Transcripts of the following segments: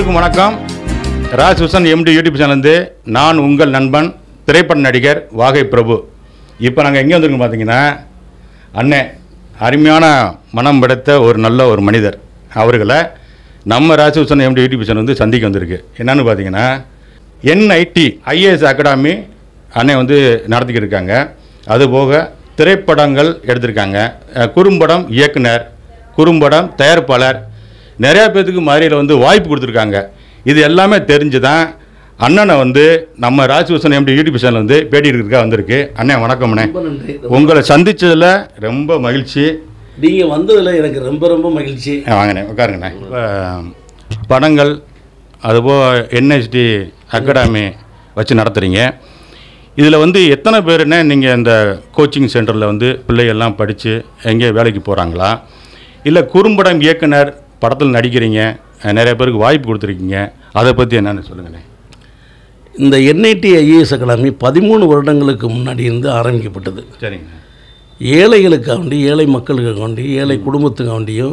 அனைவருக்கும் வணக்கம் Raj Hussain MD YouTube சேனல்ந்து நான் உங்கள் நண்பன் திரைப்பட நடிகர் வாகை பிரபு இப்போ நாங்கள் எங்கே வந்திருக்கோம் பார்த்தீங்கன்னா அண்ணன் அருமையான மனம் படைத்த ஒரு நல்ல ஒரு மனிதர் அவர்களை நம்ம Raj Hussain MD YouTube channel வந்து சந்திக்க வந்திருக்கு என்னன்னு பார்த்தீங்கன்னா என்ஐடி ஐஏஎஸ் அகாடமி அண்ணன் வந்து நடத்திக்கிட்டு இருக்காங்க அதுபோக திரைப்படங்கள் எடுத்திருக்காங்க அஹ் குறும்படம் இயக்குனர் குறும்படம் தயாரிப்பாளர் நிறையா பேர்த்துக்கு மதுரையில் வந்து வாய்ப்பு கொடுத்துருக்காங்க இது எல்லாமே தெரிஞ்சு தான் அண்ணனை வந்து நம்ம ராஜ்பூஷன் எம்டி யூடியூப் சேனல் வந்து பேட்டி எடுக்கிறதுக்காக வந்திருக்கு அண்ணன் வணக்கம் அண்ணே ரொம்ப நன்றி உங்களை சந்திச்சதுல ரொம்ப மகிழ்ச்சி நீங்க வந்ததுல எனக்கு ரொம்ப ரொம்ப மகிழ்ச்சி ஆ, வாங்கண்ணே உட்காருங்கண்ணே இப்ப, படங்கள் அதுபோல் என்ஹெச்டி அகாடமி வச்சு நடத்துகிறீங்க இதில் வந்து எத்தனை பேருண்ணே நீங்கள் இந்த கோச்சிங் சென்டரில் வந்து பிள்ளைகள்லாம் படித்து எங்கேயோ வேலைக்கு போகிறாங்களா இல்லை குறும்படம் இயக்குனர் படத்தில் நடிக்கிறீங்க அஹ், நிறைய பேருக்கு வாய்ப்பு கொடுத்துருக்கீங்க அதை பற்றி என்னென்னு சொல்லுங்கண்ணே இந்த என்ஐடி ஐஏஎஸ் அகாடமி பதிமூணு வருடங்களுக்கு முன்னாடி இருந்து ஆரம்பிக்கப்பட்டது சரிங்க ஏழைகளுக்காண்டி ஏழை மக்களுக்காண்டி ஏழை குடும்பத்துக்காண்டியும்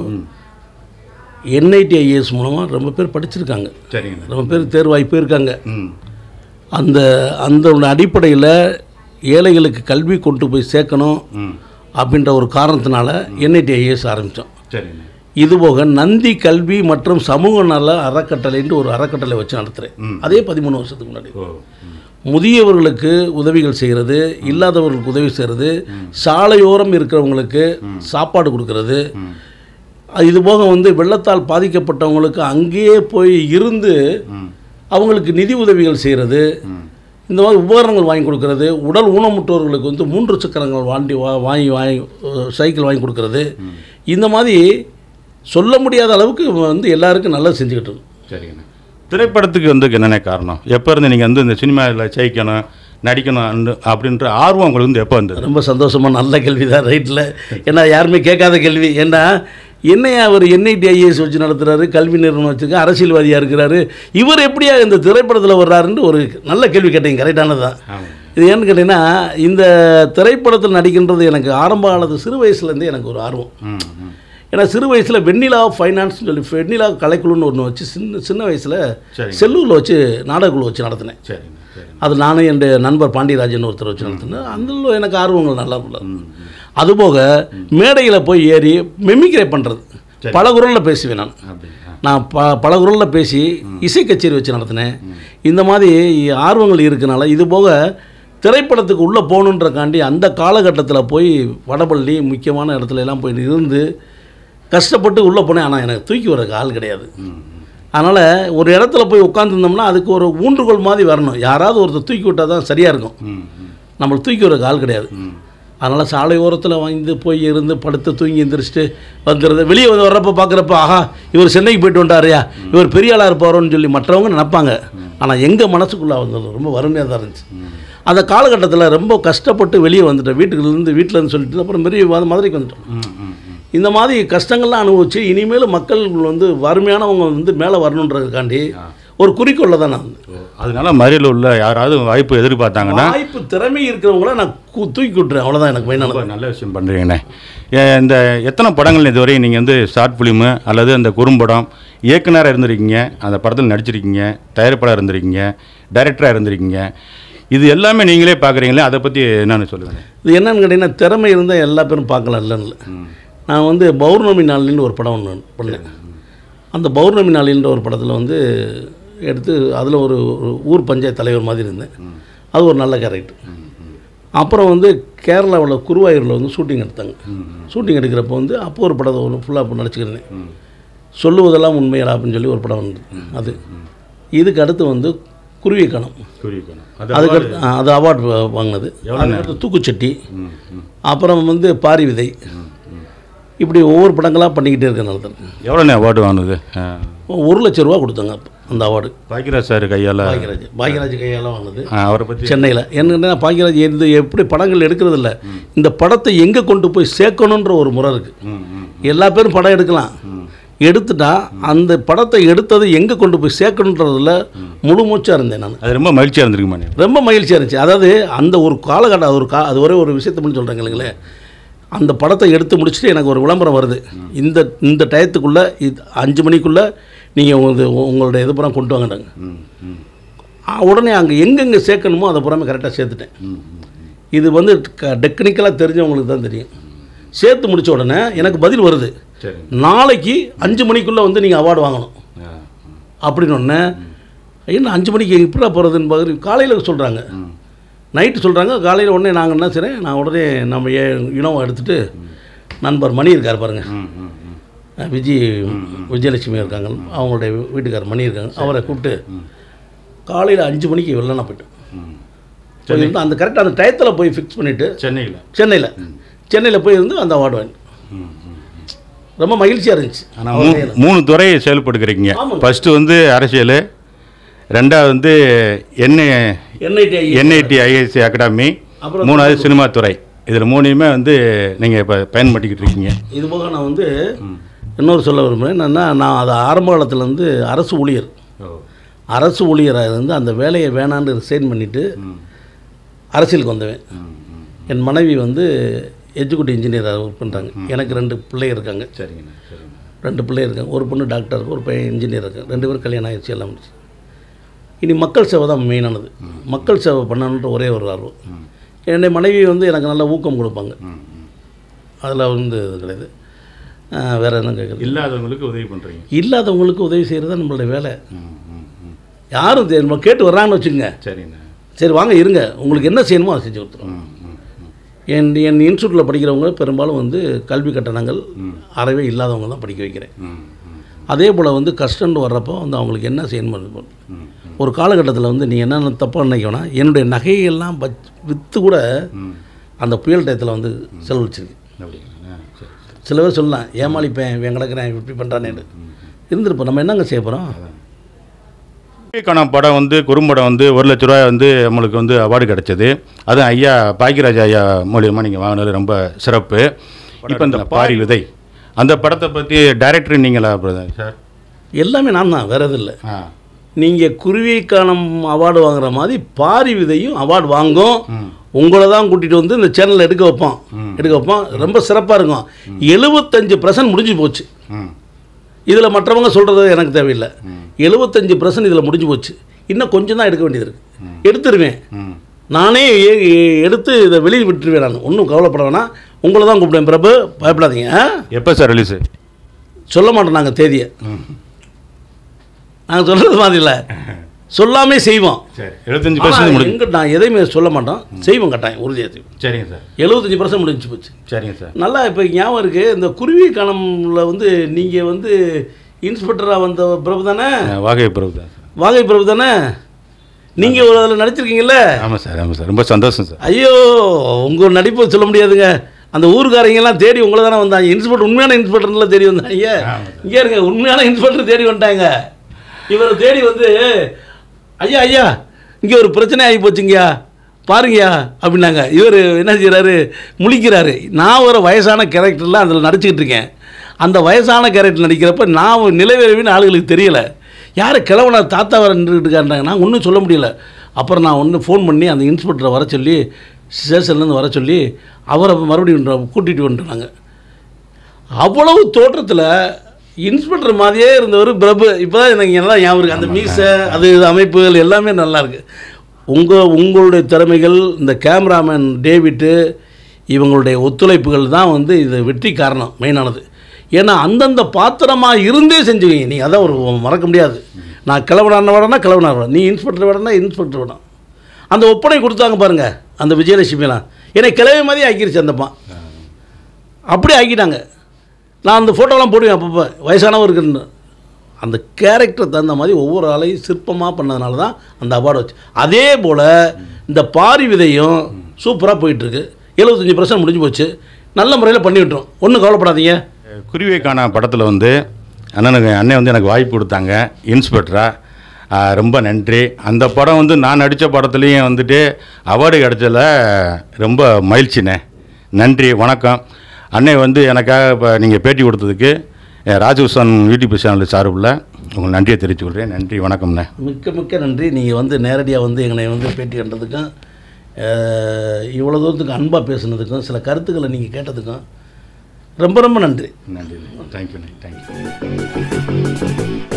என்ஐடி ஐஏஎஸ் மூலமாக ரொம்ப பேர் படிச்சிருக்காங்க சரிங்கண்ணே ரொம்ப பேர் தேர்வாகி போயிருக்காங்க ம் அந்த அந்த அடிப்படையில் ஏழைகளுக்கு கல்வி கொண்டு போய் சேர்க்கணும் ம் அப்படின்ற ஒரு காரணத்தினால என்ஐடி ஐஏஎஸ் ஆரம்பித்தோம் சரிங்கண்ணே இதுபோக நந்தி கல்வி மற்றும் சமூக நல அறக்கட்டளைன்ட்டு ஒரு அறக்கட்டளை வச்சு நடத்துகிறேன் அதே பதிமூணு வருஷத்துக்கு முன்னாடி ஓ ம் முதியவர்களுக்கு உதவிகள் செய்கிறது இல்லாதவர்களுக்கு உதவி செய்கிறது சாலையோரம் இருக்கிறவங்களுக்கு சாப்பாடு கொடுக்கறது இது போக வந்து வெள்ளத்தால் பாதிக்கப்பட்டவங்களுக்கு அங்கேயே போய் இருந்து ம் அவங்களுக்கு நிதி உதவிகள் செய்கிறது ம் இந்த மாதிரி உபகரணங்கள் வாங்கி கொடுக்கறது உடல் ஊனமுற்றோர்களுக்கு வந்து மூன்று சக்கரங்கள் வாண்டி வா வாங்கி வாங்கி அஹ், சைக்கிள் வாங்கி கொடுக்கறது இந்த மாதிரி சொல்ல முடியாத அளவுக்கு வந்து எல்லாருக்கும் நல்லது செஞ்சுக்கிட்டு இருக்கோம் சரிங்கண்ணா திரைப்படத்துக்கு வந்து என்னென்ன காரணம் எப்போ இருந்து நீங்கள் வந்து இந்த சினிமாவில் ஜெயிக்கணும் நடிக்கணும் அண்டு- அப்படின்ற ஆர்வம் உங்களுக்கு வந்து எப்போ வந்தது ரொம்ப சந்தோஷமாக நல்ல கேள்வி தான் ரைட்டில் ஏன்னா யாருமே கேட்காத கேள்வி ஏன்னா என்னையா அவர் என்ஐடி ஐஏஎஸ் வச்சு நடத்துகிறாரு கல்வி நிறுவனம் வச்சுருக்க அரசியல்வாதியாக இருக்கிறாரு இவர் எப்படியா இந்த திரைப்படத்தில் வர்றாருன்னு ஒரு நல்ல கேள்வி கேட்டீங்க கரெக்டானது தான் ஆமாம் இது ஏன்னு கேட்டிங்கன்னா இந்த திரைப்படத்தில் நடிக்கின்றது எனக்கு ஆரம்ப காலத்து சிறு வயசுலேருந்தே எனக்கு ஒரு ஆர்வம் ம் ம் ஏன்னா சிறு வயசில் வெண்ணிலா ஃபைனான்ஸ் சொல்லி வெண்ணிலா கலைக்குழுன்னு ஒன்று வச்சு சின்ன சின்ன வயசில் சரிங்க. செல்லூரில் வச்சு நாடகக்குழு வச்சு நடத்தினேன் சரிங்க சரிங்க அது நானும் என் நண்பர் பாண்டியராஜன் ஒருத்தர் வச்சு நடத்தினேன் அந்த எனக்கு ஆர்வங்கள் நல்லா உள்ள அதுபோக மேடையில் போய் ஏறி மெமிக்ரே பண்ணுறது பல குரலில் பேசுவேன் நான் அப்படி ஆ நான் ப பல குரலில் பேசி இசை கச்சேரி வச்சு நடத்தினேன் இந்த மாதிரி ஆர்வங்கள் இருக்கனால இது போக திரைப்படத்துக்கு உள்ளே போகணுன்றக்காண்டி அந்த காலகட்டத்தில் போய் வடபள்ளி முக்கியமான இடத்துல எல்லாம் போய் இருந்து கஷ்டப்பட்டு உள்ளே போனேன் ஆனால் எனக்கு தூக்கி வரக்கு ஆள் கிடையாது ம் அதனால் ஒரு இடத்துல போய் உட்காந்துருந்தோம்னா அதுக்கு ஒரு ஊன்றுகோல் மாதிரி வரணும் யாராவது ஒருத்தர் தூக்கி விட்டால் தான் சரியாக இருக்கும் ம் ம் நம்மளை தூக்கி வரக்கு ஆள் கிடையாது ம் அதனால் சாலை ஓரத்தில் வந்து போய் இருந்து படுத்து தூங்கி எந்திரிச்சிட்டு வந்துடுறது வெளியே வந்து வர்றப்ப பார்க்குறப்ப ஆஹா இவர் சென்னைக்கு போயிட்டு வந்துட்டாருயா இவர் பெரிய ஆளாக இருப்பாரோன்னு சொல்லி மற்றவங்க நினைப்பாங்க ஆனால் எங்கள் மனசுக்குள்ளே வந்தது ரொம்ப வறுமையாக தான் இருந்துச்சு அந்த காலகட்டத்தில் ரொம்ப கஷ்டப்பட்டு வெளியே வந்துட்டேன் வீட்டுக்குலேருந்து வீட்டில் இருந்து சொல்லிட்டு அப்புறம் பெரிய வந்து மதுரைக்கு வந்துட்டோம் ம் ம் ம் இந்த மாதிரி கஷ்டங்கள்லாம் அனுபவிச்சு இனிமேல் மக்கள் வந்து வறுமையானவங்க வந்து மேலே வரணுன்றதுக்காண்டி ஒரு குறிக்கோளில் தான் நான் வந்தேன். ஓ, அதனால மதுரையில் உள்ள யாராவது வாய்ப்பு எதிர்பார்த்தாங்கன்னா வாய்ப்பு திறமை இருக்கிறவங்கள நான் கு- தூக்கி விட்டுறேன் அவ்வளோதான் எனக்கு ரொம்ப மெயினானது நல்ல விஷயம் பண்ணுறீங்கண்ணே ஏ- இந்த எத்தனை படங்கள் இதுவரை நீங்கள் வந்து ஷார்ட் ஃபிலிமு அல்லது அந்த குறும்படம் இயக்குனராக இருந்திருக்கீங்க அந்த படத்தில் நடிச்சிருக்கீங்க தயாரிப்பாளர் இருந்திருக்கீங்க டைரக்டராக இருந்திருக்கீங்க இது எல்லாமே நீங்களே பார்க்குறீங்களே அதை பற்றி என்னன்னு சொல்லுங்கள் இது என்னன்னு கேட்டிங்கன்னா திறமை இருந்தால் எல்லா பேரும் பார்க்கலாம் இல்லைன்னு இல்லை. நான் வந்து பௌர்ணமி நாளின்னு ஒரு படம் ஒன்று பண்ணேன் அந்த பௌர்ணமி நாளின்ற ஒரு படத்தில் வந்து எடுத்து அதில் ஒரு ஒரு ஊர் பஞ்சாயத்து தலைவர் மாதிரி இருந்தேன் அது ஒரு நல்ல கேரக்டர் அப்புறம் வந்து கேரளாவில் குருவாயூரில் வந்து ஷூட்டிங் எடுத்தாங்க ஷூட்டிங் எடுக்கிறப்போ வந்து அப்போ ஒரு படத்தை ஒன்று ஃபுல்லாக நடிச்சுக்கிறேன் சொல்லுவதெல்லாம் உண்மையடா அப்படின்னு சொல்லி ஒரு படம் வந்து அது இதுக்கு அடுத்து வந்து குருவி கணம் குறிக்கணும் அதுக்கு அடுத்து ஆ, அது அவார்டு வாங்கினது அதுக்கடுத்து தூக்குச்சட்டி ம் ம் அப்புறம் வந்து பாரி விதை இப்படி ஒவ்வொரு படங்களாக பண்ணிக்கிட்டே இருக்கேன் நடத்துறேன் எவ்வளோண்ணே அவார்டு வாங்கினது ஒரு லட்ச ரூபா கொடுத்தாங்க அப்போ அந்த அவார்டு பாக்கியராஜ் சார் கையால் பாக்யராஜ் பாக்யராஜ் கையால் வாங்கினது அவரை பற்றி சென்னையில் என்னன்னா பாக்யராஜ் எந்த எப்படி படங்கள் எடுக்கிறது இல்ல இந்த படத்தை எங்கே கொண்டு போய் சேர்க்கணுன்ற ஒரு முறை இருக்குது ம் ம் எல்லா பேரும் படம் எடுக்கலாம் எடுத்துட்டா அந்த படத்தை எடுத்தது எங்கே கொண்டு போய் சேர்க்கணுன்றதுல முழு மூச்சாக இருந்தேன் நான் அது ரொம்ப மகிழ்ச்சியாக இருந்திருக்குமாண்ணே ரொம்ப மகிழ்ச்சியாக இருந்துச்சு அதாவது அந்த ஒரு காலகட்டம் அது ஒரு கா அது ஒரே ஒரு விஷயத்தை மட்டும் சொல்கிறேங்க இல்லைங்களே அந்த படத்தை எடுத்து முடிச்சுட்டு எனக்கு ஒரு விளம்பரம் வருது இந்த இந்த டயத்துக்குள்ளே இது அஞ்சு மணிக்குள்ளே நீங்கள் உங்களது உங்களுடைய இது பூரா கொண்டு வாங்கிட்டாங்க ம் ம் உடனே அங்கே எங்கெங்கே சேர்க்கணுமோ அதை பூராமே கரெக்டாக சேர்த்துட்டேன் ம் ம் இது வந்து டெக்னிக்கலாக தெரிஞ்சவங்களுக்கு தான் தெரியும் சேர்த்து முடிச்ச உடனே எனக்கு பதில் வருது சரி நாளைக்கு அஞ்சு மணிக்குள்ளே வந்து நீங்கள் அவார்டு வாங்கணும் ஆ அப்படின்னு ஒன்று என்ன அஞ்சு மணிக்கு எப்படிடா போகிறதுன்னு பார்க்குறது காலையில் சொல்கிறாங்க ம் நைட்டு சொல்கிறாங்க காலையில் உடனே நாங்கள் என்ன செய்கிறேன் நான் உடனே நம்ம ஏ இனவை எடுத்துகிட்டு நண்பர் மணி இருக்கார் பாருங்கள் ம் ம் ம் அஹ் விஜய் விஜயலட்சுமி இருக்காங்க அவங்களுடைய வீட்டுக்காரர் மணி இருக்காங்க அவரை கூப்பிட்டு காலையில் அஞ்சு மணிக்கு வெளில நான் போயிட்டேன் ம் போயிருந்து அந்த கரெக்டாக அந்த டயத்தில் போய் ஃபிக்ஸ் பண்ணிவிட்டு சென்னையில் சென்னையில் சென்னையில் போய் இருந்து அந்த அவார்டு வாங்கி ம் ம் ரொம்ப மகிழ்ச்சியாக இருந்துச்சு ஆனால் மூ மூணு துறையை செயல்படுக்கிறீங்க ஆமாங்க. ஃபஸ்ட்டு வந்து அரசியல் ரெண்டாவது வந்து NI NIT NIT IIC academy அப்புறம் மூணாவது சினிமா துறை இதில் மூணையுமே வந்து நீங்கள் இப்போ பயன்படுத்திக்கிட்டு இருக்கீங்க இது போக நான் வந்து இன்னொரு சொல்ல விரும்புகிறேன் என்னென்னா நான் அது ஆரம்ப காலத்துலேருந்து அரசு ஊழியர் ஓ அரசு ஊழியராக இருந்து அந்த வேலையை வேணான்னு ரிசைன் பண்ணிவிட்டு ம் அரசியலுக்கு வந்தவன் ம் ம் என் மனைவி வந்து எஜுகேட்டிவ் இன்ஜினியராக ஒர்க் பண்ணுறாங்க எனக்கு ரெண்டு பிள்ளை இருக்காங்க சரிங்கண்ணா சரிங்கண்ணா ரெண்டு பிள்ளை இருக்காங்க ஒரு பொண்ணு டாக்டர் இருக்கு ஒரு பையன் இன்ஜினியர் இருக்காங்க ரெண்டு பேரும் கல்யாணம் ஆயிடுச்சு எல்லாம் முடிச்சு இனி மக்கள் சேவை தான் மெயினானது மக்கள் சேவை பண்ணணுன்ற ஒரே ஒரு ஆர்வம் ம் என்னுடைய மனைவி வந்து எனக்கு நல்ல ஊக்கம் கொடுப்பாங்க ம் ம் அதில் வந்து இது கிடையாது ஆஹ் வேற என்ன கேட்குறது இல்லாதவங்களுக்கு உதவி பண்ணுறீங்க இல்லாதவங்களுக்கு உதவி செய்கிறது தான் நம்மளுடைய வேலை ம் ம் ம் யாரும் தெ- நம்ம கேட்டு வர்றாங்கன்னு வச்சுக்கோங்க சரிண்ணா சரி வாங்க இருங்க உங்களுக்கு என்ன செய்யணுமோ அதை செஞ்சு கொடுத்துருவோம் ம் ம் ம் என் என் இன்ஸ்டியூட்டில் படிக்கிறவங்க பெரும்பாலும் வந்து கல்வி கட்டணங்கள் அறவே இல்லாதவங்க தான் படிக்க வைக்கிறேன் ம் ம் அதே போல் வந்து கஷ்டம்னு வர்றப்போ வந்து அவங்களுக்கு என்ன செய்யணுமோ அது பண்ணணும். ம் ஒரு காலகட்டத்தில் வந்து நீ என்னென்ன தப்பாக நினைக்கணும்னா என்னுடைய நகையெல்லாம் பச் விற்று கூட ம் அந்த புயல் டயத்தில் வந்து செலவழிச்சிருக்கு அப்படிங்களா சரி சரி சில பேர் சொல்லலாம் ஏமாளிப்பேன் இவன் கிடக்கிறேன் இப்படி பண்ணுறானேன்னு இருந்திருப்போம் நம்ம என்னங்க செய்ய போகிறோம் க்கான படம் வந்து குறும்படம் வந்து ஒரு லட்ச ரூபாய் வந்து நம்மளுக்கு வந்து அவார்டு கிடைச்சது அதுவும் ஐயா பாக்கியராஜ் ஐயா மூலியமாக நீங்கள் வாங்கினது ரொம்ப சிறப்பு இப்போ இந்த பாரி விதை அந்த படத்தை பற்றி டைரக்டர் நீங்களா பிரதர் சார் எல்லாமே நான் தான் வேறு எதுவும் இல்லை ஆ நீங்கள் குருவிக்கானம் அவார்டு வாங்குற மாதிரி பாரி விதையும் அவார்டு வாங்கும் ம் உங்களை தான் கூட்டிகிட்டு வந்து இந்த சேனலில் எடுக்க வைப்போம் எடுக்க வைப்போம் ரொம்ப சிறப்பாக இருக்கும் எழுபத்தஞ்சு பர்சன்ட் முடிஞ்சு போச்சு ம் இதில் மற்றவங்க சொல்கிறது எனக்கு தேவையில்லை எழுபத்தஞ்சு பர்சன்ட் இதில் முடிஞ்சு போச்சு இன்னும் கொஞ்சம் தான் எடுக்க வேண்டியது இருக்குது எடுத்துருவேன் ம் நானே ஏ- ஏ- எடுத்து இதை வெளியே விட்டுருவேன் நான் ஒன்றும் கவலைப்பட வேணாம் உங்களை தான் கூப்பிடுவேன் பிரபு பயப்படாதீங்க ஆ? எப்போ சார் ரிலீஸு சொல்ல மாட்டோம் நாங்கள் தேதியை ம் நாங்கள் சொல்கிறது மாதிரி இல்லை சொல்லாமே செய்வோம் சரி எழுபத்தஞ்சு ஆனா, பர்சன்ட் முடிஞ்சு எங்க நான் எதையுமே சொல்ல மாட்டோம் செய்வோம் கட்டாயம் உறுதியாக செய்வோம் சரிங்க சார் எழுபத்தஞ்சு பர்சன்ட் முடிஞ்சு போச்சு சரிங்க சார் நல்லா இப்போ ஞாபகம் இருக்குது இந்த குருவி காலம்ல வந்து நீங்கள் வந்து இன்ஸ்பெக்டராக வந்த பிரபு தானே வாகை பிரபு தான் சார் வாகை பிரபு தானே நீங்கள் ஒரு அதில் நடிச்சிருக்கீங்கல்ல ஆமாம் சார் ஆமாம் சார் ரொம்ப சந்தோஷம் சார் ஐயோ உங்கள் நடிப்பு சொல்ல முடியாதுங்க அந்த ஊருக்காரங்கெல்லாம் தேடி உங்களை தானே வந்தாங்க இன்ஸ்பெக்டர் உண்மையான இன்ஸ்பெக்டர்லாம் தேடி வந்தாங்க ஆமாம் இங்கே இருங்க உண்மையான இன்ஸ்பெக்டர் தேடி வந்துட்டாங்க இவர் தேடி வந்து ஐயா ஐயா இங்கே ஒரு பிரச்சனை ஆகி போச்சுங்கய்யா பாருங்கய்யா அப்படின்னாங்க இவர் என்ன செய்கிறாரு முழிக்கிறாரு நான் ஒரு வயசான கேரக்டர்லாம் அதில் நடிச்சுக்கிட்டு இருக்கேன் அந்த வயசான கேரக்டர் நடிக்கிறப்ப நான் நிலைவேறவின்னு ஆளுகளுக்கு தெரியல யார் கிழவன தாத்தா வர நின்றுக்கிட்டு இருக்காருனாங்க நான் ஒன்றும் சொல்ல முடியல அப்புறம் நான் ஒன்று ஃபோன் பண்ணி அந்த இன்ஸ்பெக்டரை வர சொல்லி ஸ்டேஷன்லேருந்து வர சொல்லி அவரை மறுபடியும் கூட்டிகிட்டு வந்துட்டாங்க அவ்வளவு தோற்றத்தில் இன்ஸ்பெக்டர் மாதிரியே இருந்தவர் பிரபு இப்போ தான் எனக்கு எல்லாம் ஞாபகம் இருக்கு அந்த மீசை அது இது அமைப்புகள் எல்லாமே நல்லா இருக்கு உங்கள் உங்களுடைய திறமைகள் இந்த கேமராமேன் டேவிட்டு இவங்களுடைய ஒத்துழைப்புகள் தான் வந்து இது வெற்றி காரணம் மெயினானது ஏன்னா அந்தந்த பாத்திரமாக இருந்தே செஞ்சுவீங்க நீ அதான் ஒரு மறக்க முடியாது நான் கிளவனான விடனா கிளவனார் விட நீ இன்ஸ்பெக்டர் விடனா இன்ஸ்பெக்டர் விடம் அந்த ஒப்பனை கொடுத்தாங்க பாருங்கள் அந்த விஜயலட்சுமிலாம் என்னை கிளவி மாதிரி ஆக்கிருச்சு அந்தப்பா அப்படியே ஆக்கிட்டாங்க நான் அந்த ஃபோட்டோலாம் போடுவேன் அப்பப்போ வயசானவருக்குன்னு அந்த கேரக்டர் தகுந்த மாதிரி ஒவ்வொரு ஆளையும் சிற்பமாக பண்ணதுனால தான் அந்த அவார்டு வச்சு அதே போல் இந்த பாரி விதையும் சூப்பராக போயிட்டுருக்கு எழுபத்தஞ்சி பர்சன்ட் முடிஞ்சு போச்சு நல்ல முறையில் பண்ணி விட்டுரும் ஒன்றும் கவலைப்படாதீங்க குருவிக்கான படத்தில் வந்து அண்ணனுக்கு அண்ணன் வந்து எனக்கு வாய்ப்பு கொடுத்தாங்க இன்ஸ்பெக்டராக ரொம்ப நன்றி அந்த படம் வந்து நான் நடித்த படத்துலேயும் வந்துட்டு அவார்டு கிடைச்சல ரொம்ப மகிழ்ச்சிண்ணே நன்றி வணக்கம் அண்ணன் வந்து எனக்காக இப்போ நீங்கள் பேட்டி கொடுத்ததுக்கு அஹ், ராஜகுசன் யூடியூப் சேனல் சார்பில் உங்களுக்கு நன்றியை தெரிவித்துக்கொள்கிறேன் நன்றி வணக்கம்ண்ணே மிக்க மிக்க நன்றி நீங்கள் வந்து நேரடியாக வந்து எங்களை வந்து பேட்டி கண்டதுக்கும் அஹ், இவ்வளோ தூரத்துக்கு அன்பாக பேசுனதுக்கும் சில கருத்துக்களை நீங்கள் கேட்டதுக்கும் ரொம்ப ரொம்ப நன்றி நன்றி தேங்க்யூண்ணே தேங்க்யூ